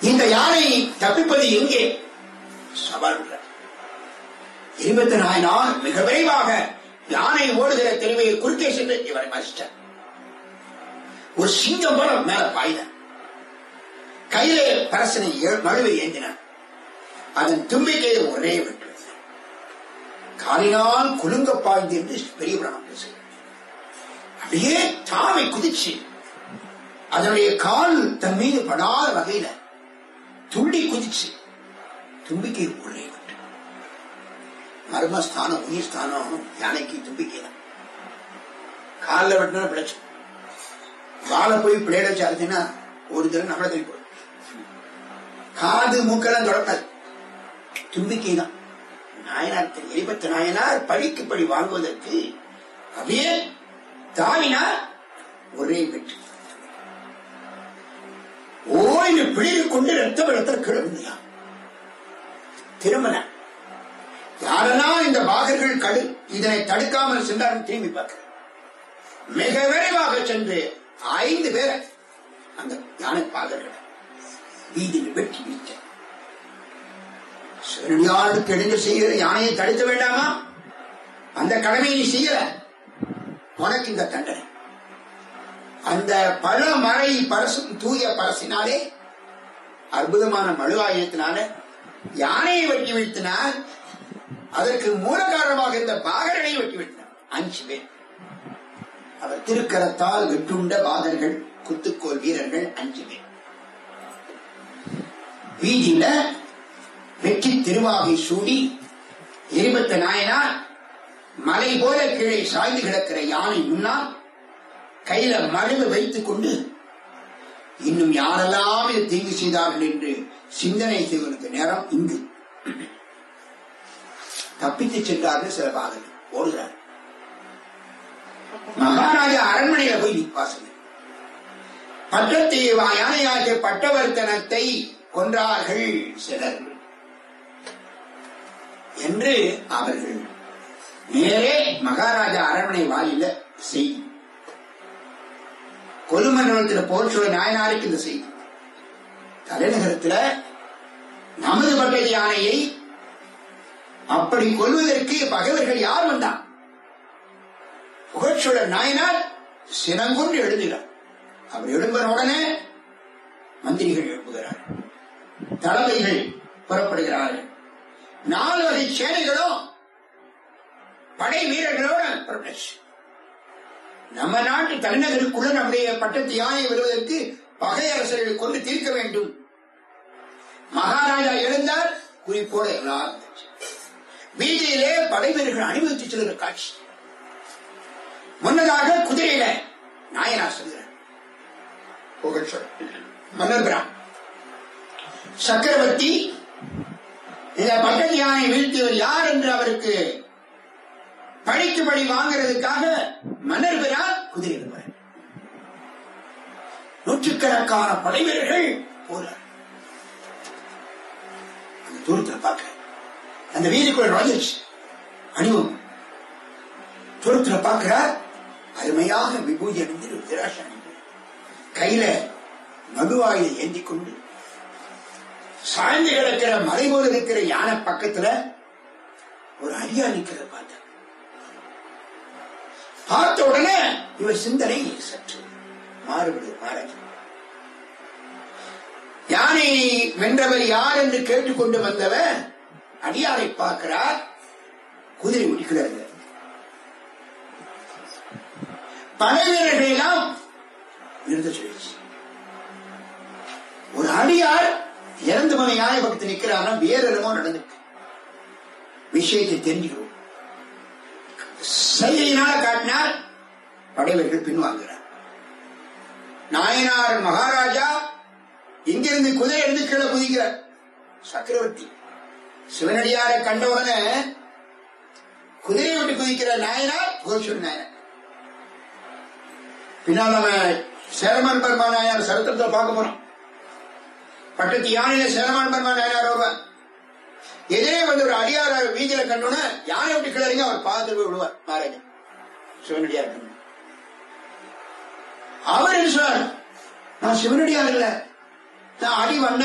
இந்த யானை தப்பிப்பது எங்கே சவால் விடுறார். இருபத்தி நாயனார் மிக விரைவாக யானை ஓடுகிற தெருவை குறுக்கே சென்று இவரை மறிச்சிட்டார் ஒரு சிங்கம் போல மேல பாய்ந்தார் கையிலே பரசனை ஏ- மழுவை ஏந்தினார் அதன் தும்பிக்கையை ஒரே விட்டு காலினால் குலுங்க பாய்ந்து என்று பெரிய புராணம் பேசுகிறார் அப்படியே தாவை குதிச்சு அதனுடைய கால் தன் மீது படாத வகையில துள்ளி குதிச்சு தும்பிக்கை ஒரே விட்டு மர்மஸ்தானம் உயிர் ஸ்தானம் யானைக்கு தும்பிக்கை தான் காலில் வெட்டினா பிழைச்சு வாழை போய் பிளேட வச்சு அறுத்தினா ஒரு தடவை நம்மள தள்ளி போடும் காது மூக்கெல்லாம் தொடக்காது தும்பிக்கை தான் நாயனார் திரு எலிபத்து நாயனார் பழிக்கு பழி வாங்குவதற்கு அப்படியே தாவினார் ஒரே வெற்றி ஓய்வு பிழிவு கொண்டு ரத்த வெள்ளத்தில் கிளம்பியா திருமண யாரெல்லாம் இந்த பாகர்கள் கடு இதனை தடுக்காமல் சென்றார்கள் திரும்பி பார்க்கிறார் மிக விரைவாக சென்று ஐந்து பேரை அந்த யானை பாகர்கள் வீதியில் வெட்டி வீழ்த்த சிவனடியாருக்கு எழுந்து செய்கிற யானையை தடுக்க வேண்டாமா அந்த கடமையை நீ செய்யல உனக்கு இந்த தண்டனை அந்த பழ மழை பரசும் தூய பரசினாலே அற்புதமான மழுவாயத்தினால யானையை வெட்டி வீழ்த்தினார் அதற்கு மூல காரணமாக இருந்த பாகர்களை வெட்டி வீழ்த்தினார் அஞ்சு பேர் அவர் திருக்கரத்தால் வெட்டுண்ட பாகர்கள் குத்துக்கோல் வீரர்கள் அஞ்சு பேர் வீதியில வெற்றி திருவாகை சூடி எரிபத்த நாயனார் மலை போல கீழே சாய்ந்து கிடக்கிற யானை முன்னால் கையில மழுவு வைத்துக் கொண்டு இன்னும் யாரெல்லாம் இது தீங்கு செய்தார்கள் என்று சிந்தனை செய்வதற்கு நேரம் இங்கு தப்பித்துச் சென்றார்கள் சில பாகர்கள் ஓடுகிறார் மகாராஜா அரண்மனையில போய் நிற்பாசல் பட்டத்தை யானையாகிய பட்டவர்த்தனத்தை கொன்றார்கள் சிலர் என்று அவர்கள் நேரே மகாராஜா அரண்மனை வாயில செய்தி கொலுமண்டலத்தில் போர் சொல்ல நாயனாருக்கு இந்த செய்தி தலைநகரத்தில் நமது பட்டத்து யானையை அப்படி கொல்வதற்கு பகைவர்கள் யார் வந்தான் புகழ்ச்சோழ நாயனார் சினங்கொண்டு எழுதுகிறார் அவர் எழும்பின உடனே மந்திரிகள் எழுப்புகிறார் தளபதிகள் புறப்படுகிறார்கள் நாலு வகை சேனைகளும் படை வீரர்களோட புறப்பட்டுச்சு நம்ம நாட்டு தலைநகருக்குள்ள நம்முடைய பட்டத்து யானை வருவதற்கு பகை அரசர்களை கொண்டு தீர்க்க வேண்டும் மகாராஜா எழுந்தார் குறிப்போட எல்லாரும் வீதியிலே படை வீரர்கள் அணிவகுத்து செல்கிற காட்சி முன்னதாக குதிரையில நாயனார் செல்கிறார் புகழ்ச்சொல் மன்னர் பிரான் சக்கரவர்த்தி இந்த பட்டத்து யானை வீழ்த்தியவர் யார் என்று அவருக்கு பழிக்கு பழி வாங்குறதுக்காக மன்னர் பிரான் குதிரை வருவார் நூற்றுக்கணக்கான படை வீரர்கள் போறார் அந்த தூரத்தில் பார்க்க அந்த வீதிக்குள்ள நுழைஞ்சிருச்சு அணிவம் தூரத்தில் பார்க்கிறார் அருமையாக விபூதி அணிந்து ருத்ராட்சம் அணிந்து கையில மதுவாயை ஏந்தி கொண்டு சாய்ந்து கிடக்கிற மலை போல இருக்கிற யானை பக்கத்துல ஒரு அடியா நிக்கிறத பார்த்தார் பார்த்த உடனே இவர் சிந்தனை சற்று மாறுபடு மாறாது யானை வென்றவர் யார் என்று கேட்டுக்கொண்டு வந்தவர் அடியாரை பார்க்கிறார் குதிரை முடிக்கிறார்கள் படை வீரர்கள் எல்லாம் நிறுத்த சொல்லிச்சு ஒரு அடியார் இறந்து போன யானை பக்கத்தில் நிற்கிறாரா வேற என்னமோ நடந்திருக்கு விஷயத்தை தெரிஞ்சுக்கிறோம் சைகையினால காட்டினார் படைவர்கள் பின்வாங்குகிறார் நாயனார் மகாராஜா இங்கிருந்து குதிரை எடுத்து கீழே குதிக்கிறார் சக்கரவர்த்தி சிவனடியாரை கண்டவுடனே குதிரை விட்டு குதிக்கிற நாயனார் புகழ்ச்சொல் நாயனார் பின்னால் நம்ம சேரமான் பர்மா நாயனார் சரித்திரத்தை பார்க்க போறோம் பட்டத்து யானையில சேரமான் பர்மா நாயனார் வருவார் எதிரே வந்து ஒரு அடியார் வீதியில கண்டோன்னு யானை விட்டு கிளறிங்க அவர் பாதத்தில் போய் விடுவார் மகாராஜா சிவனடியார் கண்டு அவர் என்ன சொன்னார் நான் சிவனடியார் இல்ல நான் அடி வண்ண